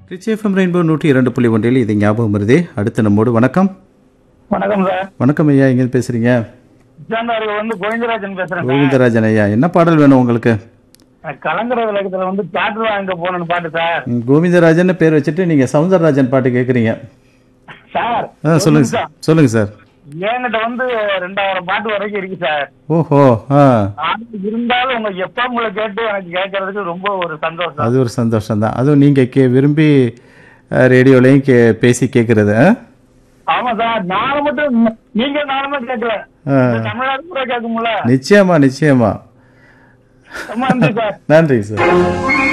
Rich FM rainbow நூற்றி இரண்டு புள்ளி ஒன்றில் இது ஞாபகம் வருதே அடுத்து நம்மோடு வணக்கம் வணக்கம் சார் வணக்கம் ஐயா எங்கே பேசுறீங்க சித்தாந்தார்கள் வந்து கோவிந்தராஜன் பேசுறேன் சார் கோவிந்தராஜன் ஐயா என்ன பாடல் வேணும் உங்களுக்கு கலங்கர விளக்கத்துல வந்து காற்று வாங்க போனன்னு பாட்டு சார் ம், கோவிந்தராஜன் பேர் வச்சுட்டு நீங்க சவுந்தரராஜன் பாட்டு கேட்குறீங்க சார் ஆ சொல்லுங்க சார் சொல்லுங்க சார் என்கிட்ட வந்து ரெண்டாயிரம் பாட்டு வரைக்கும் இருக்கு சார் ஓஹோ ஆ ஆனா இருந்தாலும் உங்க எப்பங்களை கேட்டு எனக்கு கேட்கறதுக்கு ரொம்ப ஒரு சந்தோஷம் அது ஒரு சந்தோஷம் தான் அதுவும் நீங்கள் கே விரும்பி ரேடியோலையும் கே பேசி கேட்குறது ஆமா சார் நானும் மட்டும் நீங்க நானுமே கேட்கல ஆ. இந்த தமிழ்நாடு கூட கேட்கும்ல நிச்சயமா நிச்சயமா ரொம்ப நன்றி சார் நன்றி சார்